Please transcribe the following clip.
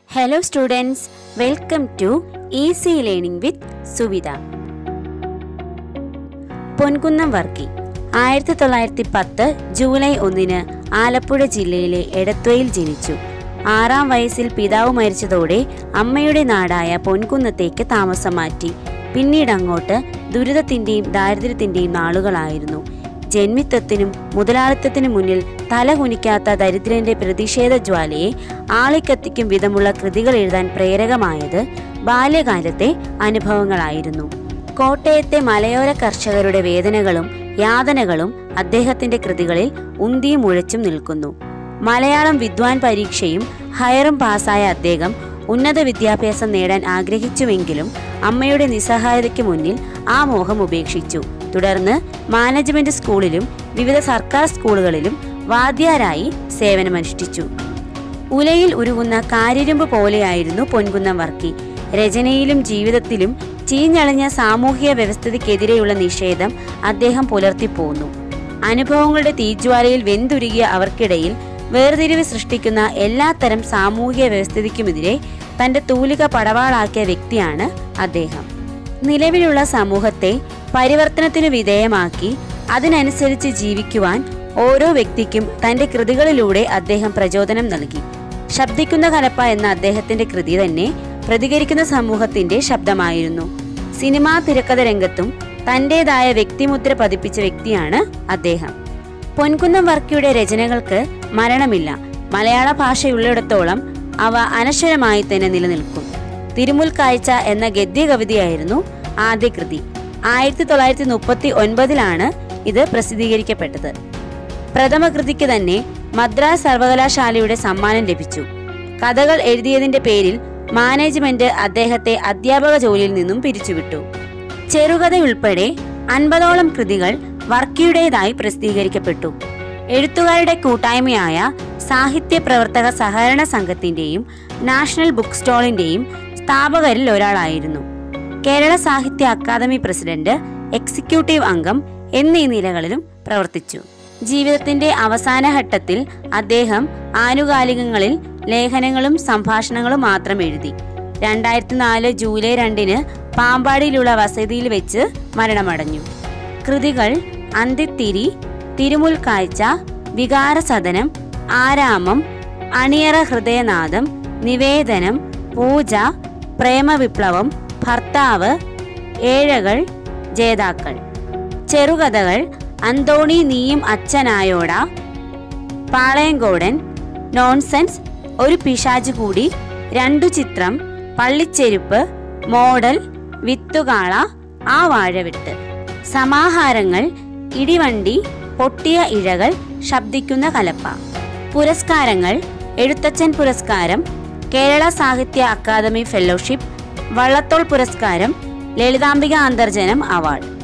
hello students welcome to easy learning with Suvitha Ponkunnam Varkey ആയിരത്തി തൊള്ളായിരത്തി പത്ത് ജൂലൈ ഒന്നിന് ആലപ്പുഴ ജില്ലയിലെ എടത്വയിൽ ജനിച്ചു ആറാം വയസ്സിൽ പിതാവ് മരിച്ചതോടെ അമ്മയുടെ നാടായ പൊൻകുന്നത്തേക്ക് താമസം മാറ്റി പിന്നീട് അങ്ങോട്ട് ദുരിതത്തിന്റെയും ദാരിദ്ര്യത്തിന്റെയും നാളുകളായിരുന്നു ജന്മിത്വത്തിനും മുതലാളിത്തത്തിനും മുന്നിൽ തല കുനിക്കാത്ത ദരിദ്രന്റെ പ്രതിഷേധ ജ്വാലയെ ആളിക്കത്തിക്കും വിധമുള്ള കൃതികൾ എഴുതാൻ പ്രേരകമായത് ബാല്യകാലത്തെ അനുഭവങ്ങളായിരുന്നു കോട്ടയത്തെ മലയോര കർഷകരുടെ വേദനകളും യാതനകളും അദ്ദേഹത്തിന്റെ കൃതികളിൽ ഉന്തിയും മുഴച്ചും നിൽക്കുന്നു മലയാളം വിദ്വാൻ പരീക്ഷയും ഹയറും പാസ്സായ അദ്ദേഹം ഉന്നത വിദ്യാഭ്യാസം നേടാൻ ആഗ്രഹിച്ചുവെങ്കിലും അമ്മയുടെ നിസ്സഹായതയ്ക്ക് മുന്നിൽ ആ മോഹം ഉപേക്ഷിച്ചു തുടർന്ന് മാനേജ്മെന്റ് സ്കൂളിലും വിവിധ സർക്കാർ സ്കൂളുകളിലും വാദ്യാരായി സേവനമനുഷ്ഠിച്ചു ഉലയിൽ ഉരുകുന്ന കാരിരുമ്പ് പോലെയായിരുന്നു പൊൻകുന്നം വർക്കി രചനയിലും ജീവിതത്തിലും ചീഞ്ഞളിഞ്ഞ സാമൂഹിക വ്യവസ്ഥിതിക്കെതിരെയുള്ള നിഷേധം അദ്ദേഹം പുലർത്തിപ്പോന്നു അനുഭവങ്ങളുടെ തീജ്വാലയിൽ വെന്തുരുകിയ അവർക്കിടയിൽ വേർതിരിവ് സൃഷ്ടിക്കുന്ന എല്ലാത്തരം സാമൂഹിക വ്യവസ്ഥിതിക്കുമെതിരെ തന്റെ തൂലിക പടവാളാക്കിയ വ്യക്തിയാണ് അദ്ദേഹം നിലവിലുള്ള സമൂഹത്തെ പരിവർത്തനത്തിനു വിധേയമാക്കി അതിനനുസരിച്ച് ജീവിക്കുവാൻ ഓരോ വ്യക്തിക്കും തന്റെ കൃതികളിലൂടെ അദ്ദേഹം പ്രചോദനം നൽകി ശബ്ദിക്കുന്ന കലപ്പ എന്ന അദ്ദേഹത്തിന്റെ കൃതി തന്നെ പ്രതികരിക്കുന്ന സമൂഹത്തിന്റെ ശബ്ദമായിരുന്നു സിനിമാ തിരക്കഥ രംഗത്തും തന്റേതായ വ്യക്തിമുദ്ര പതിപ്പിച്ച വ്യക്തിയാണ് അദ്ദേഹം പൊൻകുന്നം വർക്കിയുടെ രചനകൾക്ക് മരണമില്ല മലയാള ഭാഷയുള്ളിടത്തോളം അവ അനശ്വരമായി തന്നെ നിലനിൽക്കും തിരുമുൽ കാഴ്ച എന്ന ഗദ്യ കവിതയായിരുന്നു ആദ്യ കൃതി ആയിരത്തി തൊള്ളായിരത്തി മുപ്പത്തി ഒൻപതിലാണ് ഇത് പ്രസിദ്ധീകരിക്കപ്പെട്ടത് പ്രഥമ കൃതിക്ക് തന്നെ മദ്രാസ് സർവകലാശാലയുടെ സമ്മാനം ലഭിച്ചു കഥകൾ എഴുതിയതിന്റെ പേരിൽ മാനേജ്മെന്റ് അദ്ദേഹത്തെ അധ്യാപക ജോലിയിൽ നിന്നും പിരിച്ചുവിട്ടു ചെറുകഥയുൾപ്പെടെ അൻപതോളം കൃതികൾ വർക്കിയുടേതായി പ്രസിദ്ധീകരിക്കപ്പെട്ടു എഴുത്തുകാരുടെ കൂട്ടായ്മയായ സാഹിത്യ പ്രവർത്തക സഹകരണ സംഘത്തിന്റെയും നാഷണൽ ബുക്ക് സ്റ്റോളിന്റെയും സ്ഥാപകരിൽ ഒരാളായിരുന്നു കേരള സാഹിത്യ അക്കാദമി പ്രസിഡന്റ് എക്സിക്യൂട്ടീവ് അംഗം എന്നീ നിലകളിലും പ്രവർത്തിച്ചു ജീവിതത്തിന്റെ അവസാന ഘട്ടത്തിൽ അദ്ദേഹം ആനുകാലികങ്ങളിൽ ലേഖനങ്ങളും സംഭാഷണങ്ങളും മാത്രം എഴുതി രണ്ടായിരത്തി നാല് ജൂലൈ രണ്ടിന് പാമ്പാടിയിലുള്ള വസതിയിൽ വെച്ച് മരണമടഞ്ഞു കൃതികൾ അന്തിത്തിരി തിരുമുൽ കാഴ്ച വികാരസദനം ആരാമം അണിയറ ഹൃദയനാദം നിവേദനം പൂജ പ്രേമവിപ്ലവം ഭർത്താവ് ഏഴകൾ ജേതാക്കൾ ചെറുകഥകൾ അന്തോണി നീയും അച്ഛനായോട പാളയങ്കോടൻ നോൺസെൻസ് ഒരു പിശാജ് കൂടി രണ്ടു ചിത്രം പള്ളിച്ചെരുപ്പ് മോഡൽ വിത്തുകാള ആ വാഴവിട്ട് സമാഹാരങ്ങൾ ഇടിവണ്ടി പൊട്ടിയ ഇഴകൾ ശബ്ദിക്കുന്ന കലപ്പ പുരസ്കാരങ്ങൾ എഴുത്തച്ഛൻ പുരസ്കാരം കേരള സാഹിത്യ അക്കാദമി ഫെലോഷിപ്പ് വള്ളത്തോൾ പുരസ്കാരം ലളിതാംബിക അന്തർജനം അവാർഡ്